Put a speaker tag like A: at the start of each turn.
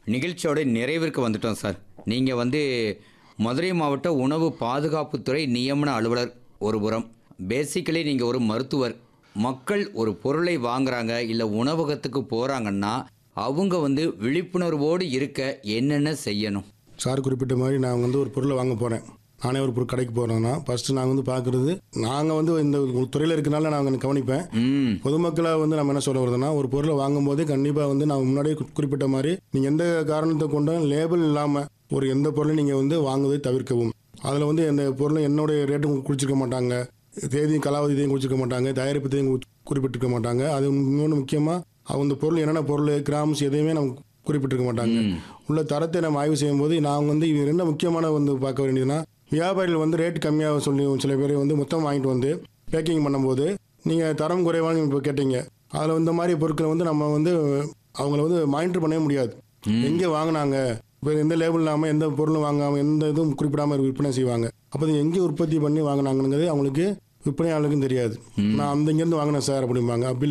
A: நிகழ்ச்சியோட நிறைவிற்கு வந்துட்டோம் சார் நீங்கள் வந்து மதுரை மாவட்ட உணவு பாதுகாப்புத்துறை நியமன அலுவலர் ஒரு புறம் பேசிக்கலி நீங்கள் ஒரு மருத்துவர் மக்கள் ஒரு பொருளை வாங்குறாங்க இல்லை உணவகத்துக்கு போகிறாங்கன்னா அவங்க வந்து விழிப்புணர்வோடு இருக்க என்னென்ன செய்யணும்
B: சார் குறிப்பிட்ட மாதிரி நான் வந்து ஒரு பொருளை வாங்க போகிறேன் நானே ஒரு பொருள் கடைக்கு போகிறேன்னா ஃபஸ்ட்டு நாங்கள் வந்து பார்க்குறது நாங்கள் வந்து இந்த துறையில் இருக்கனால நாங்கள் கவனிப்பேன்
A: ம்
B: பொதுமக்களை வந்து நம்ம என்ன சொல்ல வருதுன்னா ஒரு பொருளை வாங்கும்போது கண்டிப்பாக வந்து நான் முன்னாடியே கு- குறிப்பிட்ட மாதிரி நீங்கள் எந்த காரணத்தை கொண்டும் லேபிள் இல்லாமல் ஒரு எந்த பொருளையும் நீங்கள் வந்து வாங்குவதை தவிர்க்கவும் அதில் வந்து எந்த பொருளும் என்னுடைய ரேட்டும் குறிச்சிருக்க மாட்டாங்க தேதியும் காலாவதியையும் குறிச்சிருக்க மாட்டாங்க தயாரிப்பு தேதியும் குறி- குறிப்பிட்டிருக்க மாட்டாங்க அது இன்னொன்று முக்கியமாக அவங்க இந்த பொருள் என்னென்ன பொருள் கிராம்ஸ் எதையுமே நம்ம குறிப்பிட்டிருக்க மாட்டாங்க உள்ள தரத்தை நம்ம ஆய்வு செய்யும்போது நான் வந்து இது என்ன முக்கியமான வந்து பார்க்க வேண்டியதுன்னா வியாபாரிகள் வந்து ரேட் கம்மியாக சொல்லி சில பேர் வந்து மொத்தம் வாங்கிட்டு வந்து பேக்கிங் பண்ணும்போது நீங்கள் தரம் குறைவான இப்போ கேட்டீங்க அதில் இந்த மாதிரி பொருட்களை வந்து நம்ம வந்து அவங்கள வந்து மானிட்டர் பண்ணவே முடியாது எங்கே வாங்கினாங்க இப்போ எந்த லேபிள் இல்லாமல் எந்த பொருளும் வாங்காமல் எந்த இதுவும் குறிப்பிடாமல் விற்பனை செய்வாங்க அப்போ இது எங்கே உற்பத்தி பண்ணி வாங்கினாங்கிறது அவங்களுக்கு விற்பனையாளருக்கும் தெரியாது நான் அந்த இங்கேருந்து வாங்கினேன் சார் அப்படிம்பாங்க அப்படி